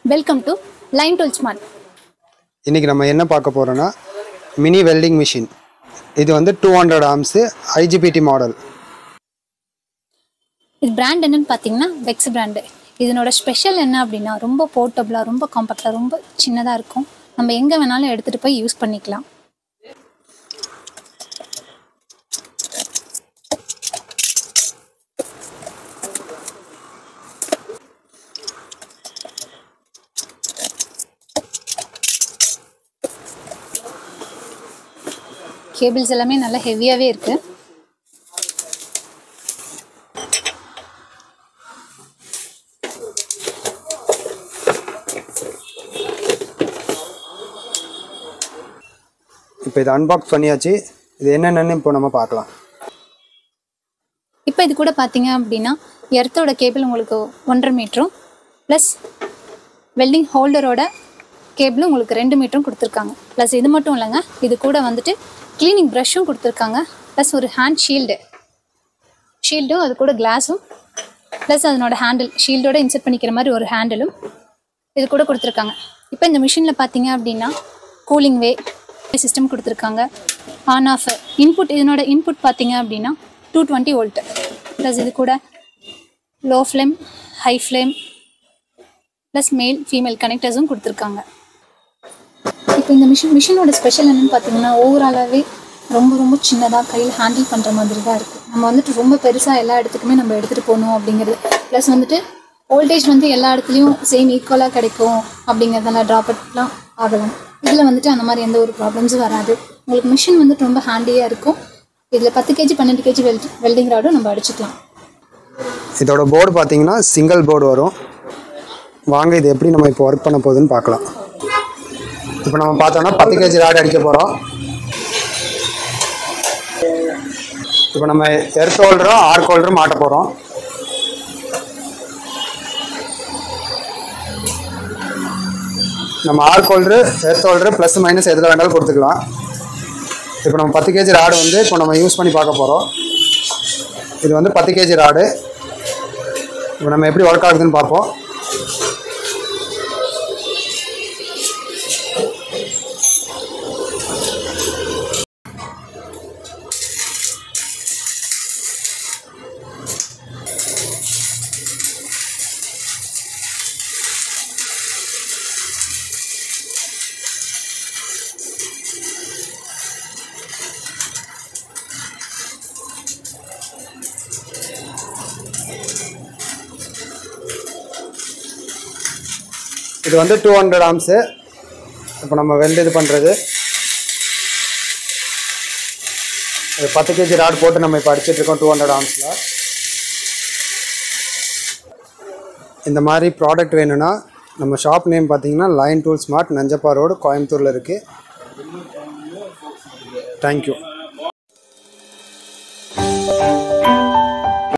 welcome to line tool smart இன்றைக்கி நம்ம என்ன பார்க்க போகிறோன்னா மினி வெல்டிங் மிஷின் இது வந்து டூ ஹண்ட்ரட் ஆர்ம்ஸு ஐஜிபிடி மாடல் இது பிராண்ட் என்னன்னு பார்த்தீங்கன்னா வெக்ஸ் பிராண்டு இதனோட ஸ்பெஷல் என்ன அப்படின்னா ரொம்ப போர்ட்டபுளாக ரொம்ப காம்பேக்டாக ரொம்ப சின்னதாக இருக்கும் நம்ம எங்கே வேணாலும் எடுத்துகிட்டு போய் யூஸ் பண்ணிக்கலாம் கேபிள்ஸ் எல்லாமே நல்லா ஹெவியாகவே இருக்குது இப்போ இதை அன்பாக்ஸ் பண்ணியாச்சு இது என்னென்னு இப்போ நம்ம பார்க்கலாம் இப்போ இது கூட பார்த்தீங்க அப்படின்னா எர்த்தோட கேபிள் உங்களுக்கு ஒன்றரை மீட்டரும் ப்ளஸ் வெல்டிங் ஹோல்டரோட கேபிளும் உங்களுக்கு ரெண்டு மீட்டரும் கொடுத்துருக்காங்க ப்ளஸ் இது மட்டும் இல்லைங்க இது கூட வந்துட்டு க்ளீனிங் ப்ரஷ்ஷும் கொடுத்துருக்காங்க ப்ளஸ் ஒரு ஹேண்ட் ஷீல்டு ஷீல்டும் அது கூட கிளாஸும் ப்ளஸ் அதனோட ஹேண்டில் ஷீல்டோட இன்செர்ட் பண்ணிக்கிற மாதிரி ஒரு ஹேண்டிலும் இது கூட கொடுத்துருக்காங்க இப்போ இந்த மிஷினில் பார்த்தீங்க அப்படின்னா கூலிங் வே சிஸ்டம் கொடுத்துருக்காங்க ஆன் ஆஃப் இன்புட் இதனோட இன்புட் பார்த்தீங்க அப்படின்னா டூ டுவெண்ட்டி வோல்ட் ப்ளஸ் இது கூட low flame high flame plus male female கனெக்டர்ஸும் கொடுத்துருக்காங்க இப்போ இந்த மிஷின் மிஷினோட ஸ்பெஷல் என்னன்னு பார்த்தீங்கன்னா ஓவராலாகவே ரொம்ப ரொம்ப சின்னதாக கையில் ஹேண்டில் பண்ணுற மாதிரி தான் இருக்குது நம்ம வந்துட்டு ரொம்ப பெருசாக எல்லா இடத்துக்குமே நம்ம எடுத்துகிட்டு போகணும் அப்படிங்கிறது ப்ளஸ் வந்துட்டு வோல்டேஜ் வந்து எல்லா இடத்துலையும் சேம் ஈக்குவலாக கிடைக்கும் அப்படிங்கிறதால ட்ராப்அட்லாம் ஆகலாம் இதில் வந்துட்டு அந்த மாதிரி எந்த ஒரு ப்ராப்ளம்ஸும் வராது உங்களுக்கு மிஷின் வந்துட்டு ரொம்ப ஹேண்டியாக இருக்கும் இதில் பத்து கேஜி பன்னெண்டு கேஜி வெல்ட் வெல்டிங் ராடும் நம்ம அடிச்சுக்கலாம் இதோட போர்டு பார்த்தீங்கன்னா சிங்கிள் போர்டு வரும் வாங்க இது எப்படி நம்ம இப்போ ஒர்க் பண்ண போகுதுன்னு பார்க்கலாம் இப்போ நம்ம பார்த்தோம்னா பத்து கேஜி ராடு அடிக்க போகிறோம் இப்போ நம்ம எர்த் ஹோல்டரும் ஆர்க் ஹோல்டரும் மாட்ட போகிறோம் நம்ம arc holder earth holder plus minus எதில் வேணாலும் கொடுத்துக்கலாம் இப்போ நம்ம பத்து கேஜி ராடு வந்து இப்போ நம்ம யூஸ் பண்ணி பார்க்க போகிறோம் இது வந்து பத்து கேஜி ராடு இப்போ நம்ம எப்படி ஒர்க் ஆகுதுன்னு பார்ப்போம் இது வந்து டூ ஹண்ட்ரட் ஆம்ஸு இப்போ நம்ம வெல்டு இது பண்ணுறது இது பத்து கேஜி ராட் போட்டு நம்ம இப்போ அடிச்சிட்டு இருக்கோம் டூ ஹண்ட்ரட் ஆம்ஸில் இந்த மாதிரி ப்ராடக்ட் வேணும்னா நம்ம ஷாப் நேம் பார்த்தீங்கன்னா line tool smart Nanjappa road கோயம்புத்தூரில் இருக்குது தேங்க்யூ